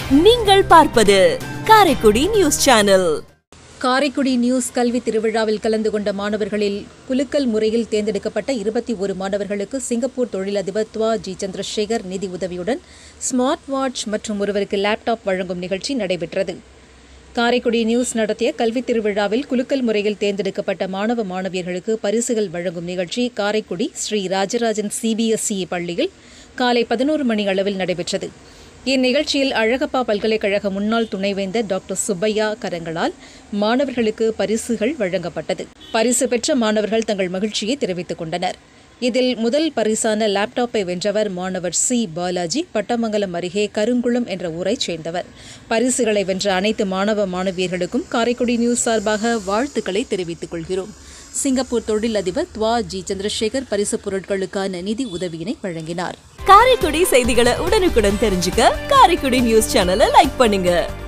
நீங்கள் பார்ப்பது Karaikudi news channel Karaikudi news கல்வி திருவிழாவில் கலந்து கொண்ட மாணவர்களில் குலுக்கல் முறையில் தேர்ந்தெடுக்கப்பட்ட இருபத்தி ஒரு மாணவர்களுக்கு சிங்கப்பூர் தொழிலதிபர் துவா ஜி சந்திரசேகர் நிதி உதவியுடன் ஸ்மார்ட் வாட்ச் மற்றும் ஒருவருக்கு லேப்டாப் வழங்கும் நிகழ்ச்சி நடைபெற்றது காரைக்குடி நியூஸ் நடத்திய கல்வி திருவிழாவில் குலுக்கல் முறையில் தேர்ந்தெடுக்கப்பட்ட மாணவ மாணவியர்களுக்கு பரிசுகள் வழங்கும் நிகழ்ச்சி காரைக்குடி ஸ்ரீ ராஜராஜன் சிபிஎஸ்இ பள்ளியில் காலை பதினோரு மணி அளவில் நடைபெற்றது இந்நிகழ்ச்சியில் அழகப்பா பல்கலைக்கழக முன்னாள் துணைவேந்தர் டாக்டர் சுப்பையா கரங்களால் மாணவர்களுக்கு பரிசுகள் வழங்கப்பட்டது பரிசு பெற்ற மாணவர்கள் தங்கள் மகிழ்ச்சியை தெரிவித்துக் கொண்டனர் இதில் முதல் பரிசான லேப்டாப்பை வென்றவர் மாணவர் சி பாலாஜி பட்டமங்கலம் அருகே கருங்குளம் என்ற ஊரைச் சேர்ந்தவர் பரிசுகளை வென்ற அனைத்து மாணவ மாணவியர்களுக்கும் காரைக்குடி நியூஸ் சார்பாக வாழ்த்துக்களை தெரிவித்துக் கொள்கிறோம் சிங்கப்பூர் தொழிலதிபர் துவா ஜி சந்திரசேகர் பரிசுப் பொருட்களுக்கான நிதி உதவியினை வழங்கினார் காரைக்குடி செய்திகளை உடனுக்குடன் தெரிஞ்சுக்க காரைக்குடி நியூஸ் சேனலை லைக் பண்ணுங்க